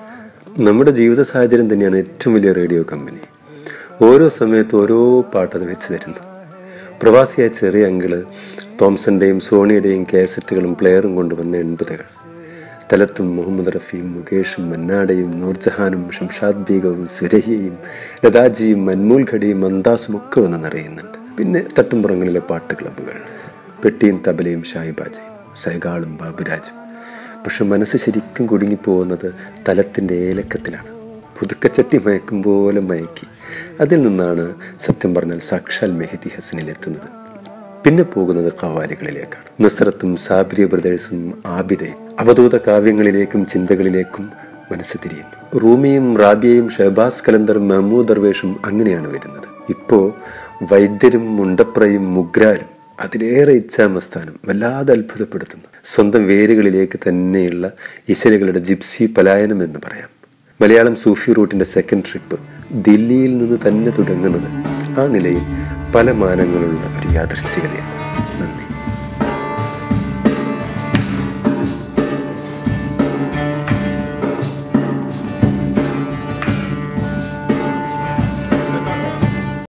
നമ്മുടെ ജീവിത സാഹചര്യം തന്നെയാണ് ഏറ്റവും വലിയ റേഡിയോ കമ്പനി ഓരോ സമയത്ത് ഓരോ പാട്ടത് വെച്ച് തരുന്നു പ്രവാസിയായ ചെറിയ അങ്കിള് തോംസന്റെയും സോണിയുടെയും കാസറ്റുകളും പ്ലെയറും കൊണ്ടുവന്ന എൺപതുകൾ തലത്തും മുഹമ്മദ് റഫിയും മുകേഷും മന്നാടയും നൂർജഹാനും ഷംഷാദ് ബീഗവും സുരഹിയും ലതാജിയും മൻമൂൽ ഘടിയും മന്ദാസും ഒക്കെ വന്ന് നിറയുന്നുണ്ട് പിന്നെ തട്ടുംപുറങ്ങളിലെ പാട്ട് ക്ലബ്ബുകൾ പെട്ടിയും തബലയും ഷായിബാജയും സൈഗാളും ബാബുരാജും പക്ഷെ മനസ്സ് ശരിക്കും കുടുങ്ങിപ്പോകുന്നത് തലത്തിൻ്റെ ഏലക്കത്തിലാണ് പുതുക്കച്ചട്ടി മയക്കും പോലെ മയക്കി അതിൽ നിന്നാണ് സത്യം പറഞ്ഞാൽ സാക്ഷാൽ മെഹദി ഹസനിലെത്തുന്നത് പിന്നെ പോകുന്നത് കവാലികളിലേക്കാണ് നുസ്രത്തും സാബിരി ബ്രദേഴ്സും ആബിദയും അവധൂത കാവ്യങ്ങളിലേക്കും ചിന്തകളിലേക്കും മനസ്സ് തിരിയുന്നു റൂമിയും റാബിയയും ഷഹബാസ് കലന്തറും മഹമ്മൂദ് ദർവേഷും അങ്ങനെയാണ് വരുന്നത് ഇപ്പോൾ വൈദ്യരും മുണ്ടപ്രയും മുഗ്രാരും അതിലേറെ ഇച്ഛാമസ്ഥാനം വല്ലാതെ അത്ഭുതപ്പെടുത്തുന്നു സ്വന്തം വേരുകളിലേക്ക് തന്നെയുള്ള ഇശലുകളുടെ ജിപ്സി പലായനം എന്ന് പറയാം മലയാളം സൂഫി റൂട്ടിൻ്റെ സെക്കൻഡ് ട്രിപ്പ് ദില്ലിയിൽ നിന്ന് തന്നെ തുടങ്ങുന്നത് ആ നിലയിൽ പല മാനങ്ങളുള്ള ഒരു യാദൃശ്ചികതയാണ് നന്ദി